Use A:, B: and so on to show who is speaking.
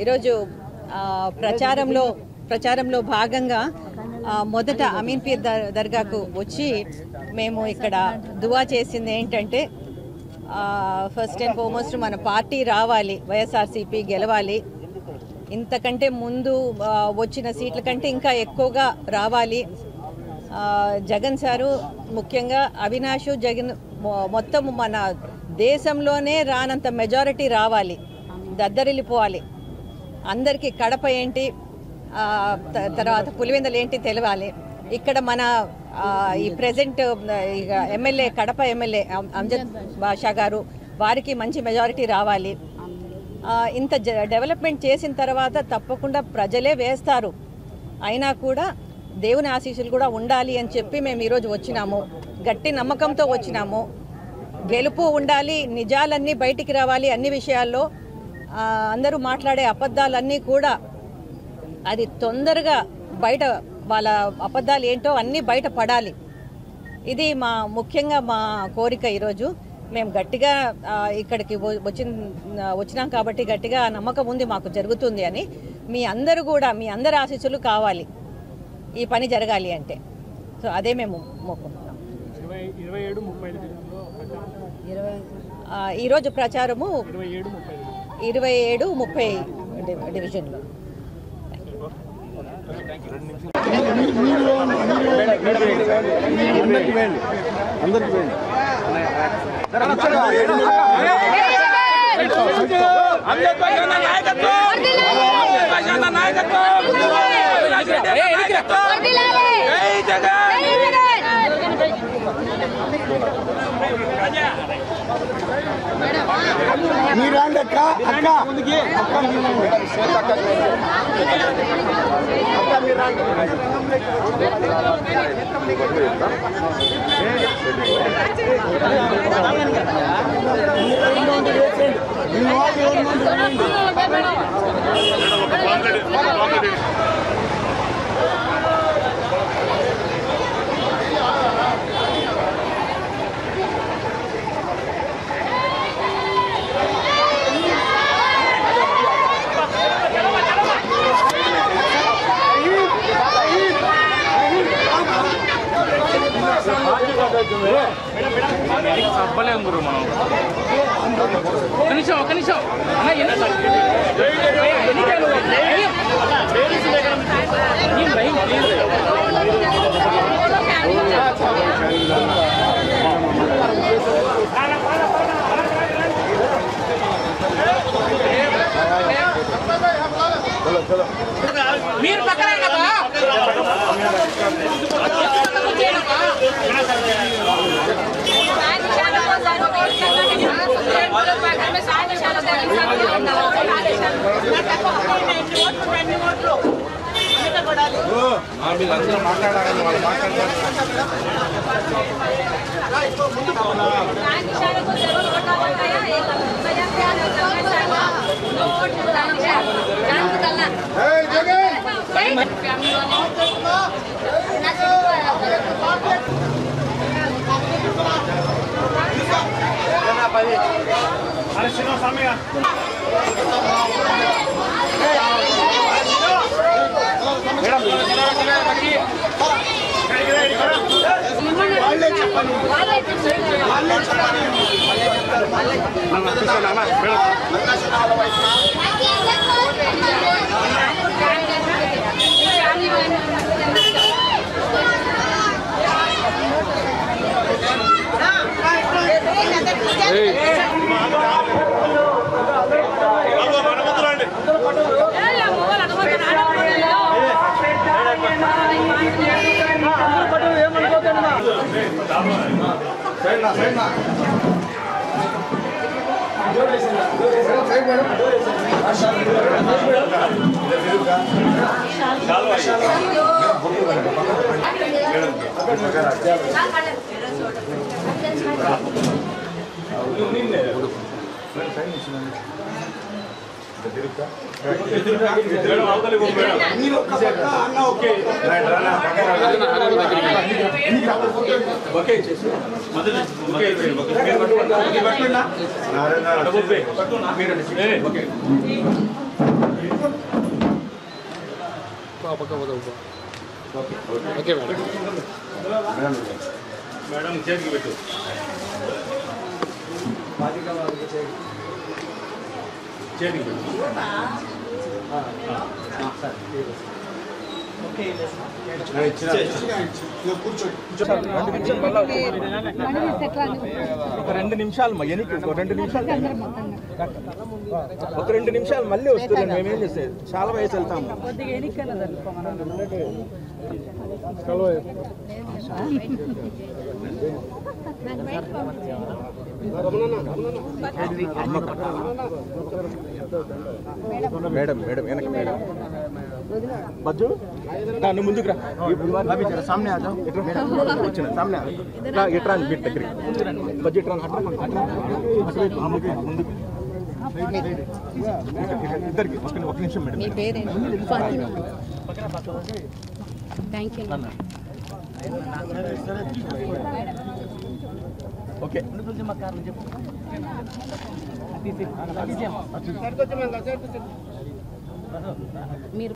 A: ఈరోజు ఆ, ప్రచారంలో ప్రచారంలో భాగంగా ఆ, మొదట అమీన్ పీర్ దర్- దర్గాకు వచ్చి మేము ఇక్కడ దువా చేసింది ఏంటంటే ఫస్ట్ అండ్ ఫార్మోస్ట్ మన పార్టీ రావాలి వైఎస్ఆర్సీపీ గెలవాలి ఇంతకంటే ముందు ఆ, వచ్చిన సీట్ల కంటే ఇంకా ఎక్కువగా రావాలి ఆ, జగన్ సారు ముఖ్యంగా అవినాష్ జగన్ మొ- మొత్తం మన దేశంలోనే రానంత మెజారిటీ రావాలి దద్దరిల్లిపోవాలి అందరికీ కడప ఏంటి ఆ, త- తర్వాత పులివెందలు ఏంటి తెలవాలి ఇక్కడ మన ఆ, ఈ ప్రజెంట్ ఇక ఎమ్మెల్యే కడప ఎమ్మెల్యే అం- అంజద్ బాషా గారు వారికి మంచి మెజారిటీ రావాలి ఆ, ఇంత జ- డెవలప్మెంట్ చేసిన తర్వాత తప్పకుండా ప్రజలే వేస్తారు అయినా కూడా దేవుని ఆశీస్సులు కూడా ఉండాలి అని చెప్పి మేము ఈరోజు వచ్చినాము గట్టి నమ్మకంతో వచ్చినాము గెలుపు ఉండాలి నిజాలన్నీ బయటికి రావాలి అన్ని విషయాల్లో ఆ, అందరూ మాట్లాడే అబద్ధాలన్నీ కూడా అది తొందరగా బయట వాళ్ళ అబద్ధాలు ఏంటో అన్నీ బయట పడాలి ఇది మా ముఖ్యంగా మా కోరిక ఈరోజు మేము గట్టిగా ఆ, ఇక్కడికి వ- వచ్చిన వచ్చినాం కాబట్టి గట్టిగా నమ్మకం ఉంది మాకు జరుగుతుంది అని మీ అందరూ కూడా మీ అందరి ఆశీస్సులు కావాలి ఈ పని జరగాలి అంటే సో అదే మేము మొక్కుతున్నాం
B: ఇరవై ఇరవై ఏడు ముప్పై ఐదు దినాల్లో ప్రచారం
A: ఆ, ఈరోజు ప్రచారము
B: ఇరవై ఏడు ముప్పై ఐదు
A: ఇరవై ఏడు ముప్పై డి- డివిజన్లో
C: అంబేద్కర్ భాష నాయకత్వం అంబేద్కర్ భాష నాయకత్వం అవినాష్ రెడ్డి అన్న నాయకత్వం జై జగన్
D: మీరాండి అక్క అక్క అక్క మీరాండి అక్క మీరాండి మీ వాళ్ళు ఎవరు మంది
C: సబ్బలేం గురు మనం ఒక నిమిషం ఒక నిమిషం అన్న ఎన్ని ఎన్నికలు ఏం భయం ప్లీజ్ మీరు పక్కన కదా
D: వీళ్ళందరూ మాట్లాడాలని వాళ్ళు మాట్లాడతారు మీరు ఒక్క పక్క అన్న ఓకే
B: ఓకే
C: పక్క పోదాం ఓకే మేడం
D: మేడం చేతికి పెట్టు చేతికి పెట్టు
E: ఒక రెండు నిమిషాలు మా ఎనికి ఒక రెండు నిమిషాలు ఒక రెండు నిమిషాలు మళ్ళీ వస్తుంది మేమేం చేసేది చాలా వయసు వెళ్తాము మేడం మేడం వెనక మేడం బజ్జు రా, నువ్వు ముందుకు రా అవి జర సామ్నే ఆ జాओ. ఇట్రా. వచ్చిన సామ్నే ఆ. రా, ఇట్రా అని వీటి దగ్గరికి బజ్జు ఇట్రా అట్రా అట్రా. అటు వైపు, ముందుకు, ముందుకు. ఇద్దరికి ఒక ఒక నిమిషం మేడం
A: మీ పేరేంటి
F: థ్యాంక్ యూ
E: ఓకే
F: మీరు